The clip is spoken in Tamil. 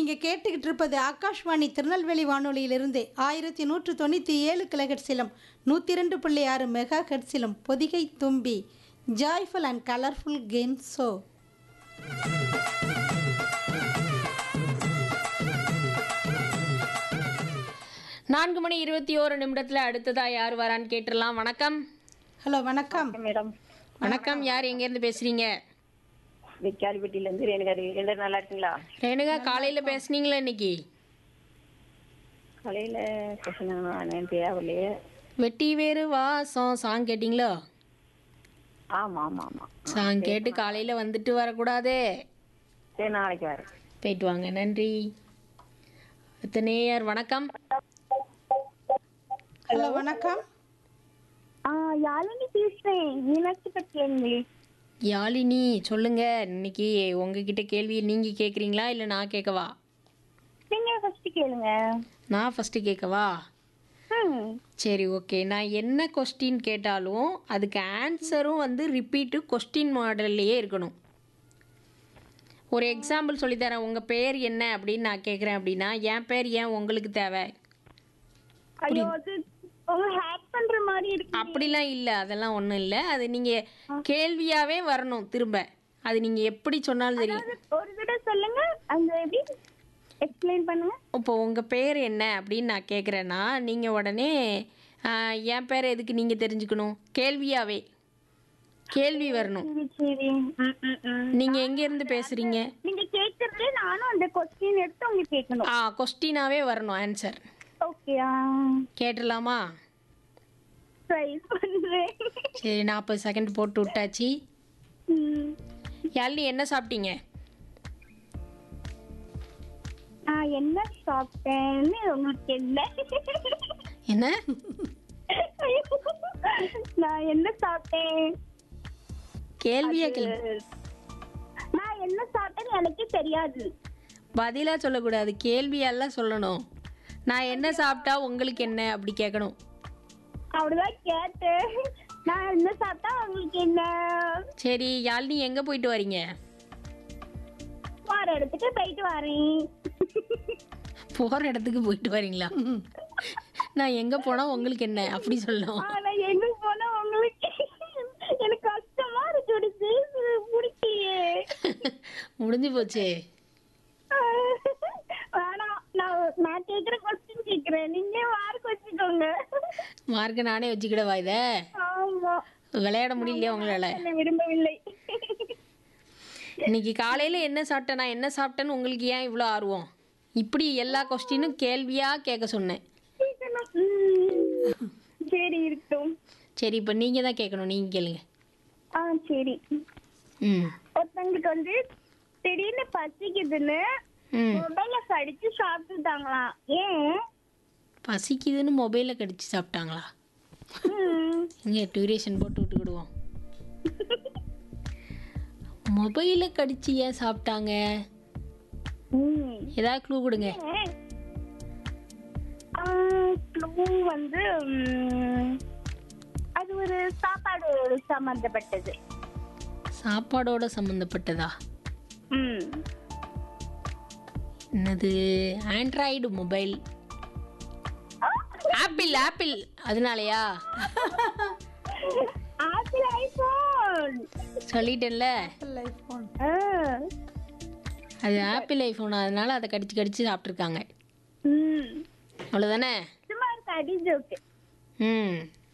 நீங்கள் கேட்டுக்கிட்டு இருப்பது ஆகாஷ்வாணி திருநெல்வேலி வானொலியிலிருந்து ஆயிரத்தி நூற்று தொண்ணூற்றி ஏழு கிலோஹெட்ஸிலும் நூற்றி ரெண்டு புள்ளி ஆறு மெகா ஹெட்ஸிலும் பொதிகை தும்பி joyful and colourful game show நான்கு மணி இருபத்தி ஓரு நிமிடத்துல அடுத்ததா யார் வரான்னு கேட்டுடலாம் வணக்கம் ஹலோ வணக்கம் மேடம் வணக்கம் யார் எங்க இருந்து பேசுறீங்க விக்காலிப்பட்டியில இருந்து ரேணுகா தேவி. எல்லாரும் நல்லா இருக்கீங்களா ரேணுகா காலையில பேசுனீங்களா இன்னைக்கு காலையில பேசணும் தேவையில்லையே வெட்டி வேறு வாசம் சாங் கேட்டிங்களோ ஆமா ஆமா ஆமா சாங் கேட்டு காலையில வந்துட்டு வரக்கூடாதே சரி நாளைக்கு வரேன் போயிட்டு வாங்க நன்றி அடுத்த நேயர் வணக்கம் ஹலோ வணக்கம் யாழினி பேசுறேன் மீனாட்சி பட்டியங்களே யாழினி சொல்லுங்க இன்னைக்கு உங்ககிட்ட கேள்வி நீங்க கேக்குறீங்களா இல்ல நான் கேட்கவா நீங்க ஃபர்ஸ்ட் கேளுங்க நான் ஃபர்ஸ்ட் கேட்கவா ம் சரி ஓகே நான் என்ன கொஸ்டின் கேட்டாலும் அதுக்கு ஆன்சரும் வந்து ரிப்பீட்டு கொஸ்டின் மாடல்லையே இருக்கணும் ஒரு எக்ஸாம்பிள் சொல்லித்தரேன் உங்கள் பேர் என்ன அப்படின்னு நான் கேட்குறேன் அப்படின்னா என் பேர் ஏன் உங்களுக்கு தேவை ஐயோ அது உங்க ஹேக் பண்ற மாதிரி இருக்கு அப்படிலாம் இல்லை அதெல்லாம் ஒன்றும் இல்லை அது நீங்கள் கேள்வியாகவே வரணும் திரும்ப அது நீங்கள் எப்படி சொன்னாலும் சரி ஒரு தடவை சொல்லுங்க அந்த எப்படி எக்ஸ்பிளைன் பண்ணுங்க இப்போ உங்கள் பேர் என்ன அப்படின்னு நான் கேட்குறேன்னா நீங்கள் உடனே ஆஹ், என் பேர் எதுக்கு நீங்கள் தெரிஞ்சுக்கணும் கேள்வியாகவே கேள்வி வரணும் சரி சரி ம், ம், ம். நீங்கள் எங்கேருந்து பேசுகிறீங்க நீங்க கேட்கறதுல நானும் அந்த கொஸ்டின் எடுத்து உங்களுக்கு கேட்கணும் ஆ கொஸ்டினாவே வரணும் ஆன்சர் ஓகேயா கேட்டுடலாமா ட்ரை பண்றேன் சரி நாற்பது செகண்ட் போட்டு விட்டாச்சு ம். யாழினி என்ன சாப்பிட்டீங்க நான் என்ன சாப்பிட்டேன்னு உங்களுக்கு என்ன என்ன ஐயோ, நான் என்ன சாப்பிட்டேன் கேள்வியா கேள்வி நான் என்ன சாப்பிட்டேன்னு எனக்கே தெரியாது பதிலாக சொல்லக்கூடாது கேள்வியெல்லாம் சொல்லணும் நான் என்ன சாப்பிட்டா உங்களுக்கு என்ன அப்படி கேட்கணும் அப்படிதான் கேட்டேன் நான் என்ன சாப்பிட்டா உங்களுக்கு என்ன சரி யாழினி எங்கே போயிட்டு வரீங்க வார இடத்துக்கு போயிட்டு வரேன் போகிற இடத்துக்கு போயிட்டு வரீங்களா நான் எங்கே போனால் உங்களுக்கு என்ன அப்படி சொல்லணும் ஆனா எங்க போனா உங்களுக்கு எனக்கு கஷ்டமா இருக்கு இப்படி பேசுறது பிடிக்கலையே முடிஞ்சு போச்சே வேணாம் நான் நான் கேக்குற கொஸ்டின் கேக்குறேன் நீங்க மார்க் வச்சுக்கோங்க மார்க்கை நானே வச்சுக்கிடவா இதை ஆமா விளையாட முடியலையா உங்களால் என்னை விரும்பவில்லை இன்னைக்கு காலையில் என்ன சாப்பிட்டேன் நான் என்ன சாப்பிட்டேன்னு உங்களுக்கு ஏன் இவ்வளோ ஆர்வம் இப்படி எல்லா கொஸ்டினும் கேள்வியாக கேட்க சொன்னேன் கேட்கணும். உம். சரி இருக்கட்டும் சரி இப்போ நீங்கள் தான் கேட்கணும் நீங்கள் கேளுங்க ஆ சரி ம் ஒருத்தங்களுக்கு வந்து திடீர்னு பசிக்குதுன்னு ம் மொபைல கடிச்சு சாப்பிட்டுட்டாங்களாம் ஏன் பசிக்குதுன்னு மொபைலில் கடிச்சு சாப்பிட்டாங்களா உம். இங்கே டியூரேஷன் போட்டு விட்டுக்கிடுவோம் மொபைலை கடிச்சு ஏன் சாப்பிட்டாங்க உம். ஏதாவது க்ளூ கொடுங்க ஏன்? ஆ, clue வந்து உம், அது ஒரு சாப்பாடு சம்பந்தப்பட்டது சாப்பாடோட சம்மந்தப்பட்டதா ம் என்னது ஆண்ட்ராய்டு மொபைல் ஆப்பிள் ஆப்பிள் அதனாலயா ஆப்பிள் ஐபோன் சொல்லிட்டேன்ல ஐஃபோன் அது ஆப்பிள் ஐஃபோன் அதனால அதை கடிச்சு கடிச்சு சாப்பிட்ருக்காங்க ம் அவ்வளோதானே சும்மா ஒரு கடி ஜோக்கு ம்